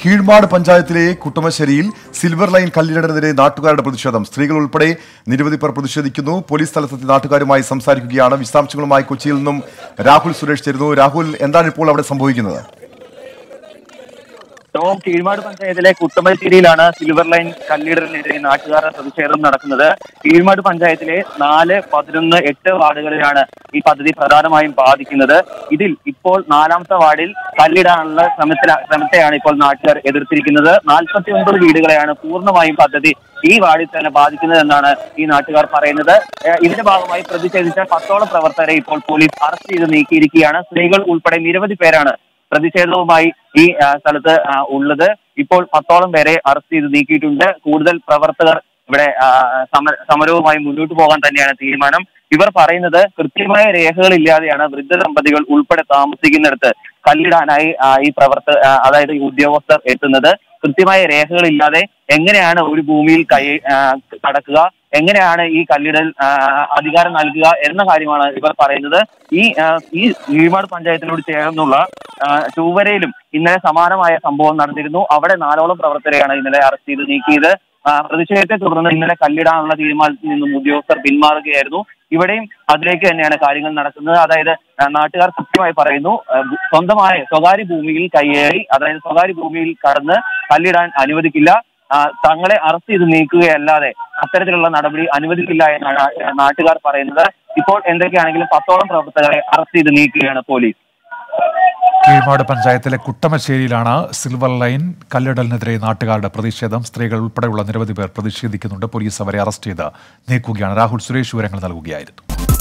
കീഴ്മാട് പഞ്ചായത്തിലെ കുട്ടമശ്ശേരിയിൽ silver line കല്ലിടനെതിരെ നാട്ടുകാരുടെ പ്രതിഷേധം സ്ത്രീകൾ ഉൾപ്പെടെ നിരവധി പേർ പ്രതിഷേധിക്കുന്നു പോലീസ് സ്ഥലത്തെത്തി നാട്ടുകാരുമായി സംസാരിക്കുകയാണ് വിശദാംശങ്ങളുമായി കൊച്ചിയിൽ നിന്നും രാഹുൽ സുരേഷ് ചേരുന്നു രാഹുൽ എന്താണ് ഇപ്പോൾ അവിടെ സംഭവിക്കുന്നത് ടോം കീഴ്മാട് പഞ്ചായത്തിലെ കുട്ടമശ്ശേരിയിലാണ് സിൽവർ ലൈൻ കല്ലിടലിനെതിരെ നാട്ടുകാരുടെ പ്രതിഷേധം നടക്കുന്നത് കീഴ്മാട് പഞ്ചായത്തിലെ നാല് പതിനൊന്ന് എട്ട് വാർഡുകളിലാണ് ഈ പദ്ധതി പ്രധാനമായും ബാധിക്കുന്നത് ഇതിൽ ഇപ്പോൾ നാലാമത്തെ വാർഡിൽ കല്ലിടാനുള്ള ശ്രമത്തില ശ്രമത്തെയാണ് ഇപ്പോൾ നാട്ടുകാർ എതിർത്തിരിക്കുന്നത് നാൽപ്പത്തി ഒൻപത് വീടുകളെയാണ് പൂർണ്ണമായും പദ്ധതി ഈ വാർഡിൽ തന്നെ ബാധിക്കുന്നത് എന്നാണ് ഈ നാട്ടുകാർ പറയുന്നത് ഏഹ് ഇതിന്റെ ഭാഗമായി പ്രതിഷേധിച്ച പത്തോളം പ്രവർത്തകരെ ഇപ്പോൾ പോലീസ് അറസ്റ്റ് ചെയ്ത് നീക്കിയിരിക്കുകയാണ് സ്ത്രീകൾ ഉൾപ്പെടെ നിരവധി പേരാണ് പ്രതിഷേധവുമായി ഈ ആ, സ്ഥലത്ത് ആ, ഉള്ളത് ഇപ്പോൾ പത്തോളം പേരെ അറസ്റ്റ് ചെയ്ത് നീക്കിയിട്ടുണ്ട് കൂടുതൽ പ്രവർത്തകർ ഇവിടെ ആ, സമ- സമരവുമായി മുന്നോട്ട് പോകാൻ തന്നെയാണ് തീരുമാനം ഇവർ പറയുന്നത് കൃത്യമായ രേഖകളില്ലാതെയാണ് വൃദ്ധ ദമ്പതികൾ ഉൾപ്പെടെ താമസിക്കുന്നിടത്ത് കല്ലിടാനായി ആ, ഈ പ്രവർത്ത ആ, അതായത് ഈ ഉദ്യോഗസ്ഥർ എത്തുന്നത് കൃത്യമായ രേഖകളില്ലാതെ എങ്ങനെയാണ് ഒരു ഭൂമിയിൽ കൈ ആ, കടക്കുക എങ്ങനെയാണ് ഈ കല്ലിടൽ ആ, അധികാരം നൽകുക എന്ന കാര്യമാണ് ഇവർ പറയുന്നത് ഈ ആ, ഈ കീഴ്മാട് പഞ്ചായത്തിനോട് ചേർന്നുള്ള ആ, ചൊവ്വരയിലും ഇന്നലെ സമാനമായ സംഭവം നടന്നിരുന്നു അവിടെ നാലോളം പ്രവർത്തകരെയാണ് ഇന്നലെ അറസ്റ്റ് ചെയ്ത് നീക്കിയത് ആ, പ്രതിഷേധത്തെ തുടർന്ന് ഇന്നലെ കല്ലിടാനുള്ള തീരുമാനത്തിൽ നിന്നും ഉദ്യോഗസ്ഥർ പിന്മാറുകയായിരുന്നു ഇവിടെയും അതിലേക്ക് തന്നെയാണ് കാര്യങ്ങൾ നടക്കുന്നത് അതായത് ആ, നാട്ടുകാർ കൃത്യമായി പറയുന്നു ആ, ഭൂ- സ്വന്തമായ സ്വകാര്യ ഭൂമിയിൽ കയ്യേറി അതായത് സ്വകാര്യ ഭൂമിയിൽ കടന്ന് കല്ലിടാൻ അനുവദിക്കില്ല ആ, തങ്ങളെ അറസ്റ്റ് ചെയ്ത് നീക്കുകയല്ലാതെ അത്തരത്തിലുള്ള നടപടി അനുവദിക്കില്ല എന്നാണ് ആ, നാട്ടുകാർ പറയുന്നത് ഇപ്പോൾ എന്തൊക്കെയാണെങ്കിലും പത്തോളം പ്രവർത്തകരെ അറസ്റ്റ് ചെയ്ത് നീക്കുകയാണ് പോലീസ് കീഴ്മാട് പഞ്ചായത്തിലെ കുട്ടമശ്ശേരിയിലാണ് സിൽവർ ലൈൻ കല്ലിടലിനെതിരെ നാട്ടുകാരുടെ പ്രതിഷേധം സ്ത്രീകൾ ഉൾപ്പെടെയുള്ള നിരവധി പേർ പ്രതിഷേധിക്കുന്നുണ്ട് പോലീസ് അവരെ അറസ്റ്റ് ചെയ്ത് നീക്കുകയാണ് രാഹുൽ സുരേഷ് വിവരങ്ങൾ നൽകുകയായിരുന്നു